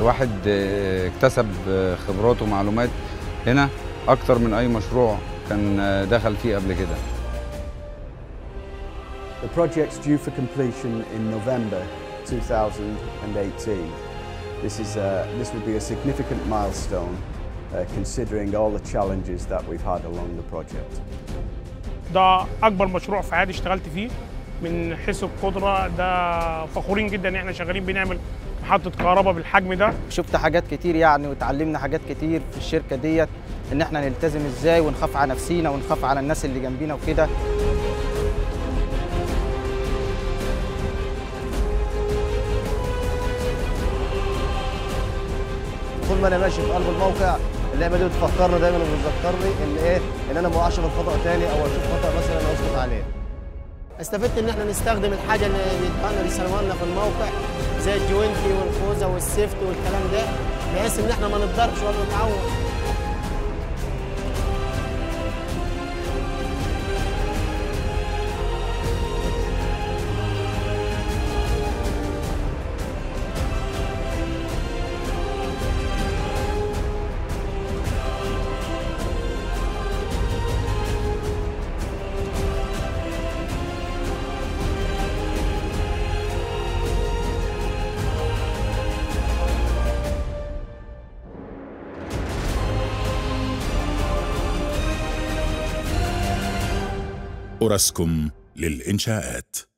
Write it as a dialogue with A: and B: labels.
A: الواحد آه، اكتسب آه، خبرات ومعلومات هنا اكتر من اي مشروع كان آه، دخل فيه قبل كده
B: The project's due for completion in November 2018. This, is, uh, this will be a significant milestone uh, considering all the challenges that we've had along the project.
C: ده اكبر مشروع في حياتي اشتغلت فيه من حيث القدره ده فخورين جدا ان احنا شغالين بنعمل محطه كهرباء بالحجم ده
D: شفت حاجات كتير يعني وتعلمنا حاجات كتير في الشركه ديت ان احنا نلتزم ازاي ونخاف على نفسينا ونخاف على الناس اللي جنبينا وكده
E: طول ما انا ماشي في قلب الموقع اللعبه دي بتفكرني دايما وبتذكرني ان ايه ان انا ما اقعش في الخطا تاني او اشوف خطا مثلا انا اسقط عليه
F: استفدت ان احنا نستخدم الحاجه اللي بيدفعنا اللي سلموها لنا في الموقع زي الجوينتي والخوذه والسيفت والكلام ده بحيث ان احنا ما نتضربش ولا نتعور
G: أوراسكوم للإنشاءات